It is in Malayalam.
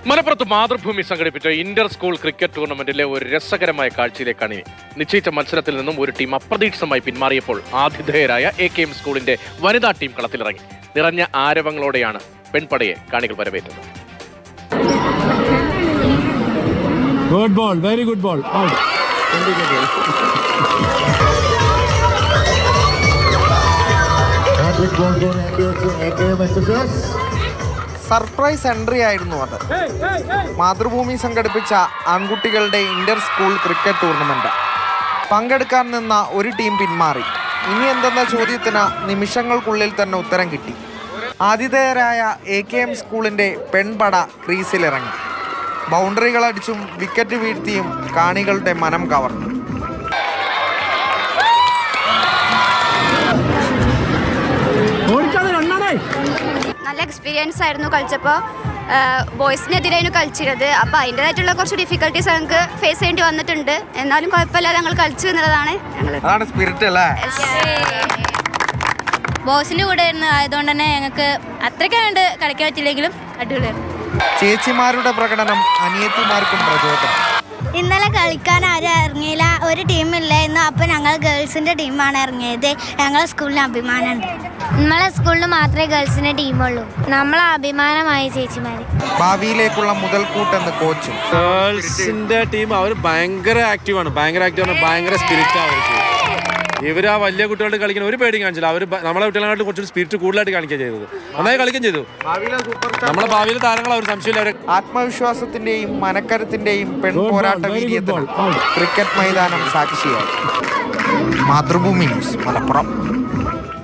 മലപ്പുറത്ത് മാതൃഭൂമി സംഘടിപ്പിച്ച ഇന്റർ സ്കൂൾ ക്രിക്കറ്റ് ടൂർണമെന്റിലെ ഒരു രസകരമായ കാഴ്ചയിലേക്കാണ് ഇനി നിശ്ചയിച്ച മത്സരത്തിൽ നിന്നും ഒരു ടീം അപ്രതീക്ഷിതമായി പിന്മാറിയപ്പോൾ ആതിഥേയരായ എ കെ എം സ്കൂളിന്റെ വനിതാ ടീം കളത്തിലിറങ്ങി നിറഞ്ഞ ആരവങ്ങളോടെയാണ് പെൺപടയെ കാണികൾ വരവേറ്റത് good ball very good ball Patrick ball for AKM SSS. Surprise entry ആയിരുന്നു അത് മാതൃഭൂമി സംഘടിപ്പിച്ച ആൺകുട്ടികളുടെ ഇന്റർ സ്കൂൾ ക്രിക്കറ്റ് ടൂർണമെന്റ് പങ്കെടുക്കാൻ നിന്ന ഒരു ടീം പിന്മാറി ഇനി എന്തെന്ന ചോദ്യത്തിന് നിമിഷങ്ങൾക്കുള്ളിൽ തന്നെ ഉത്തരം കിട്ടി ആതിഥേയരായ എ കെ എം സ്കൂളിന്റെ പെൺപട ക്രീസിലിറങ്ങി ബൗണ്ടറികൾ അടിച്ചും വിക്കറ്റ് വീഴ്ത്തിയും കാണികളുടെ മനം കവർന്നു ഓടിക്കാതെ രണ്ണാണേ നല്ല എക്സ്പീരിയൻസ് ആയിരുന്നു കളിച്ചപ്പോൾ ബോയ്സിനെതിരെയായിരുന്നു കളിച്ചിരുന്നത് അപ്പോൾ അതിൻ്റെതായിട്ടുള്ള കുറച്ച് ഡിഫിക്കൽട്ടീസ് ഞങ്ങൾക്ക് ഫേസ് ചെയ്യേണ്ടി വന്നിട്ടുണ്ട് എന്നാലും കുഴപ്പമില്ലാതെ ഞങ്ങൾ കളിച്ചു എന്നുള്ളതാണ് ഞങ്ങൾ അതാണ് സ്പിരിറ്റ് അല്ലേ ബോസിന്റെ കൂടെ ഇരുന്ന് ആയതുകൊണ്ട് തന്നെ ഞങ്ങൾക്ക് അത്രയ്ക്ക് കണ്ട് കളിക്കാൻ പറ്റില്ലെങ്കിലും അടിപൊളിയായിരുന്നു ചേച്ചിമാരുടെ പ്രകടനം അനിയത്തിമാർക്കും പ്രചോദനം ഇന്നലെ കളിക്കാൻ ആരും ഇറങ്ങിയില്ല ഒരു ടീമില്ലായിരുന്നു അപ്പോൾ ഞങ്ങൾ ഗേൾസിൻ്റെ ടീമാണ് ഇറങ്ങിയത് ഞങ്ങളെ സ്കൂളിന് അഭിമാനമുണ്ട് നമ്മളെ സ്കൂളിൽ മാത്രമേ ഗേൾസിൻ്റെ ടീമുള്ളൂ നമ്മളെ അഭിമാനമായി ചേച്ചിമാർ ഭാവിയിലേക്കുള്ള മുതൽക്കൂട്ടെന്ന് കോച്ചും ഗേൾസിന്റെ ടീം അവർ ഭയങ്കര ആക്റ്റീവാണ് ഭയങ്കര ആക്റ്റീവാണ് ഭയങ്കര സ്പിരിറ്റ് അവർക്ക് ഇവർ ആ വലിയ കുട്ടികളോട് കളിക്കുന്ന ഒരു പേടിയും കാണിച്ചില്ല അവർ നമ്മളെ കുട്ടികളായിട്ട് കുറച്ചൊരു സ്പിരിറ്റ് കൂടുതലായിട്ട് കാണിക്കുക ചെയ്തത് നന്നായി കളിക്കുകയും ചെയ്തു നമ്മളെ ഭാവിയിലെ താരങ്ങൾ അവർ സംശയമില്ല അവരെ ആത്മവിശ്വാസത്തിന്റെയും മനക്കരുത്തിന്റെയും പെൺ പോരാട്ട Very good വീര്യത്തിന് ball. Out. ക്രിക്കറ്റ് മൈതാനം സാക്ഷിയായി മാതൃഭൂമി ന്യൂസ് മലപ്പുറം